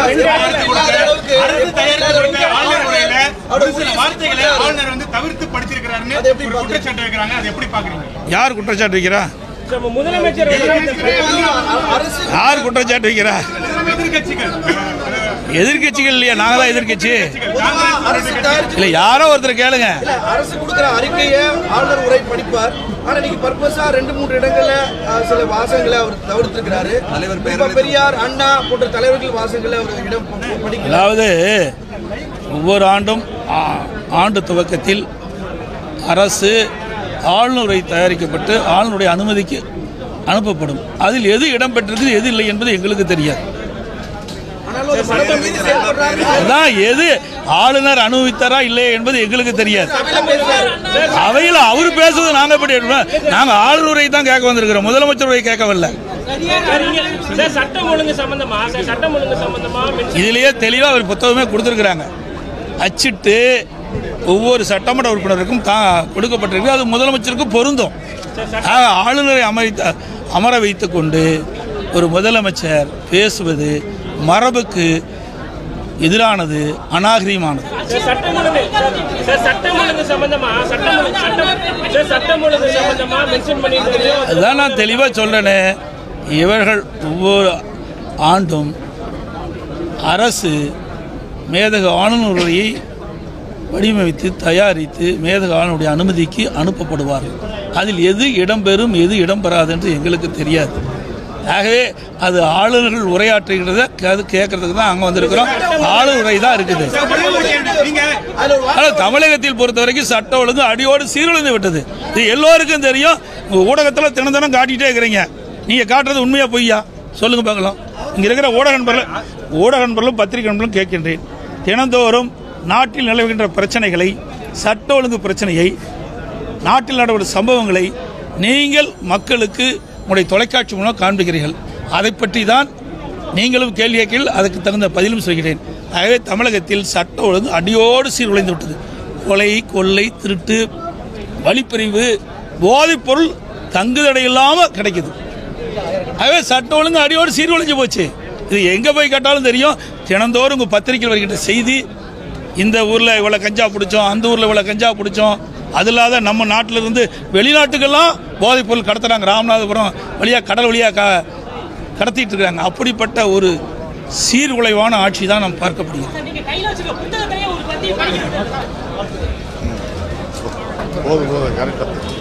அரசு தயாரித்து கொடுத்த அளவுக்கு அரசு தயாரித்து கொடுத்த ஆளுநர் உரையில ஒரு சில ஊழல் வார்த்தைகளை செஞ்சிருக்காரு. ஆளுநர் வந்து தவிர்த்து படிச்சிருக்கிறாருன்னு அதை எப்படி ஒரு பாக்குறீங்க? குற்றச்சாட்டு வைக்கிறாங்க அதை எப்படி பாக்குறீங்க யார் குற்றச்சாட்டு வைக்கிறா முதலமைச்சர் அரசு யார் குற்றச்சாட்டு வைக்கிறா எதிர்கட்சிகள் எதிர்க்கட்சிகள் இல்லையா நாங்க தான் எதிர்க்கட்சி அரசு தயாரிச்சு இல்ல யாரோ ஒருத்தர் கேளுங்க இல்ல, அரசு கொடுக்கிற அறிக்கையை ஆளுநர் உரை படிப்பார் ஆனா இன்னைக்கு பர்பஸா ரெண்டு மூன்று இடங்கள்ல அஹ், சில வாசகங்களை அவர் தவிர்த்திருக்கிறாரு இப்ப பெரியார் அண்ணா போன்ற தலைவர்கள் வாசகங்களை அவர் இடம் ப- படிக்கல அதாவது ஒவ்வொரு ஆண்டும் ஆ- ஆண்டு துவக்கத்தில் அரசு ஆளுநரை தயாரிக்கப்பட்டு ஆளுநருடைய அனுமதிக்கு அனுப்பப்படும் அதில் எது இடம்பெற்றிருக்கு எது இல்லை என்பது எங்களுக்கு தெரியாது ஆனாலும் ஒரு மரபை மீறி செயல்படுறாரு அதான் எது ஆளுநர் அனுபவித்தாரா இல்லையா என்பது எங்களுக்கு தெரியாது சபையில பேசுறாரு அவையில் அவர் பேசுவது நாங்க எப்படி எடுப்போம்? நாங்க ஆளுநரை தான் கேட்க வந்திருக்கிறோம் முதலமைச்சர் உரை கேட்க வரல சார் சட்டம் ஒழுங்கு சம்பந்தமா சார் சட்டம் ஒழுங்கு சம்பந்தமா mention இதுலயே தெளிவா அவர் புத்தகமே கொடுத்துருக்குறாங்க அச்சிட்டு ஒவ்வொரு சட்டமன்ற உறுப்பினருக்கும் தான் கொடுக்கப்பட்டிருக்கு அது முதலமைச்சருக்கு பொருந்தும் ஆக, ஆளுநரை அமைத்த அமர வைத்துக் கொண்டு ஒரு முதலமைச்சர் பேசுவது மரபுக்கு எதிரானது அநாகரிகமானது சார் சட்டம் ஒழுங்கு சார் சட்டம் ஒழுங்கு சம்பந்தமா சட்டம் ஒழுங்கு சட்டம் சார் சட்டம் ஒழுங்கு சம்பந்தமா மென்ஷன் பண்ணிட்டு அதுதான் நான் தெளிவாக சொல்றேனே இவர்கள் ஒவ்வொரு ஆண்டும் அரசு மேதக ஆளுநர் உரையை வடிவமைத்து தயாரித்து மேதக ஆளுநருடைய அனுமதிக்கு அனுப்பப்படுவார்கள் அதில் எது இடம்பெறும் எது இடம்பெறாது என்று எங்களுக்கு தெரியாது ஆகவே அது ஆளுநர்கள் உரையாற்றுகிறத அது கேட்கறதுக்கு தான் அங்கே வந்திருக்கிறோம் ஆளுநர் உரை தான் இருக்குது நீங்க அதுல ஒரு ஆனால் தமிழகத்தில் பொறுத்த வரைக்கும் சட்ட ஒழுங்கு அடியோடு சீரழிந்து விட்டது இது எல்லோருக்கும் தெரியும் உங்க ஊடகத்தில் தினம் தினம் காட்டிட்டே இருக்கிறீங்க நீங்க காட்டுறது உண்மையா பொய்யா சொல்லுங்க பார்க்கலாம் இங்க இருக்கிற ஊடக நண்பர்கள் ஊடக நண்பர்களும் பத்திரிகை நண்பர்களும் கேட்கின்றேன் தினந்தோறும் நாட்டில் நிலவுகின்ற பிரச்சனைகளை சட்ட ஒழுங்கு பிரச்சனையை நாட்டில் நடவடிக்கை சம்பவங்களை நீங்கள் மக்களுக்கு உங்களுடைய தொலைக்காட்சி மூலம் காண்பிக்கிறீர்கள் அதை பற்றி தான் நீங்களும் கேள்வி கேட்கிறீர்கள் அதுக்கு தகுந்த பதிலும் சொல்கிறேன் ஆகவே தமிழகத்தில் சட்ட ஒழுங்கு அடியோடு சீர்குலைந்து விட்டது கொலை கொள்ளை திருட்டு வழிப்பறிவு போதைப் பொருள் தங்குதடை இல்லாமல் கிடைக்குது ஆகவே சட்ட ஒழுங்கு அடியோடு சீர்குலைஞ்சு போச்சு இது எங்கே போய் கேட்டாலும் தெரியும் தினந்தோறும் உங்கள் பத்திரிகையில் வருகின்ற செய்தி இந்த ஊரில் இவ்வளோ கஞ்சா பிடிச்சோம் அந்த ஊரில் இவ்வளோ கஞ்சா பிடிச்சோம் அது இல்லாத நம்ம நாட்டில் இருந்து வெளிநாட்டுக்கெல்லாம் போதைப் பொருள் கடத்துறாங்க ராமநாதபுரம் வழியாக கடல் வழியாக க கடத்திட்டு இருக்காங்க அப்படிப்பட்ட ஒரு சீர்குலைவான ஆட்சி தான் நாம் பார்க்க முடியும் நீங்க கையில வச்சுக்க புத்தகத்திலேயே ஒரு பத்தி படிக்கணும் போதும் போதும் கரெக்டாக